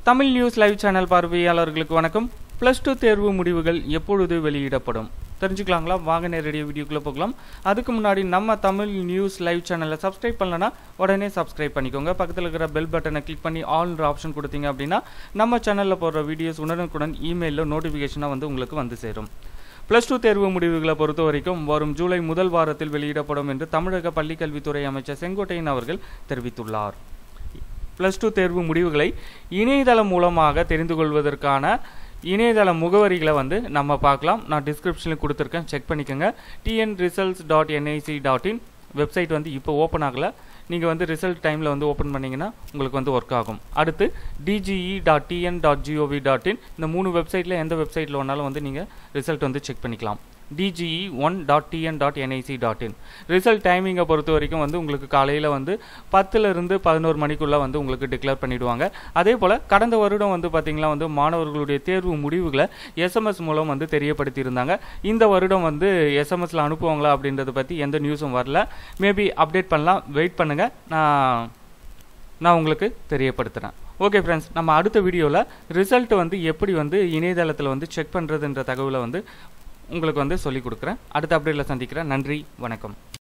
Tamil news live channel பார்வையாளர்களுக்கு வணக்கம் plus two தேர்வு முடிவுகள் எப்பொழுது வெளியிடப்படும் தெரிஞ்சுக்கலாங்களா வாங்க நேரடியாக வீடியோக்குள்ளே போகலாம் அதுக்கு முன்னாடி நம்ம தமிழ் நியூஸ் லைவ் சேனலை சப்ஸ்கிரைப் பண்ணலனா உடனே சப்ஸ்கிரைப் பண்ணிக்கோங்க பக்கத்தில் இருக்கிற பெல் பட்டனை கிளிக் பண்ணி ஆல்ன்ற ஆப்ஷன் கொடுத்தீங்க அப்படின்னா நம்ம சேனலில் போடுற வீடியோஸ் உடனுக்குடன் இமெயிலில் நோட்டிஃபிகேஷனாக வந்து உங்களுக்கு வந்து சேரும் ப்ளஸ் டூ தேர்வு முடிவுகளை பொறுத்த வரைக்கும் வரும் ஜூலை முதல் வாரத்தில் வெளியிடப்படும் என்று தமிழக பள்ளிக்கல்வித்துறை அமைச்சர் செங்கோட்டையன் அவர்கள் தெரிவித்துள்ளார் ப்ளஸ் டூ தேர்வு முடிவுகளை இணையதளம் மூலமாக தெரிந்து கொள்வதற்கான இணையதள முகவரிகளை வந்து நம்ம பார்க்கலாம் நான் டிஸ்கிரிப்ஷனில் கொடுத்துருக்கேன் செக் பண்ணிக்கோங்க TN results dot NIC dot in website வந்து இப்போ ஓப்பன் ஆகலை நீங்கள் வந்து ரிசல்ட் டைமில் வந்து ஓப்பன் பண்ணிங்கன்னா உங்களுக்கு வந்து ஒர்க் ஆகும் அடுத்து DGE dot TN dot GOV dot in இந்த மூணு வெப்சைட்டில் எந்த வெப்சைட்டில் வேணாலும் வந்து நீங்கள் ரிசல்ட் வந்து செக் பண்ணிக்கலாம் DGE one dot TN dot NIC dot in result டைமிங்கை பொறுத்த வரைக்கும் வந்து உங்களுக்கு காலையில் வந்து பத்துலேருந்து பதினோரு மணிக்குள்ளே வந்து உங்களுக்கு டிக்ளேர் பண்ணிவிடுவாங்க அதே போல் கடந்த வருடம் வந்து பார்த்திங்கன்னா வந்து மாணவர்களுடைய தேர்வு முடிவுகளை எஸ்எம்எஸ் மூலம் வந்து தெரியப்படுத்தியிருந்தாங்க இந்த வருடம் வந்து எஸ்எம்எஸில் அனுப்புவாங்களா அப்படின்றத பற்றி எந்த நியூஸும் வரல மேபி அப்டேட் பண்ணலாம் வெயிட் பண்ணுங்கள் நான் நான் உங்களுக்கு தெரியப்படுத்துகிறேன் ஓகே ஃப்ரெண்ட்ஸ் நம்ம அடுத்த வீடியோவில் ரிசல்ட் வந்து எப்படி வந்து இணையதளத்தில் வந்து செக் பண்ணுறதுன்ற தகவலை வந்து உங்களுக்கு வந்து சொல்லிக் கொடுக்குறேன் அடுத்த அப்டேட்டில் சந்திக்கிறேன் நன்றி வணக்கம்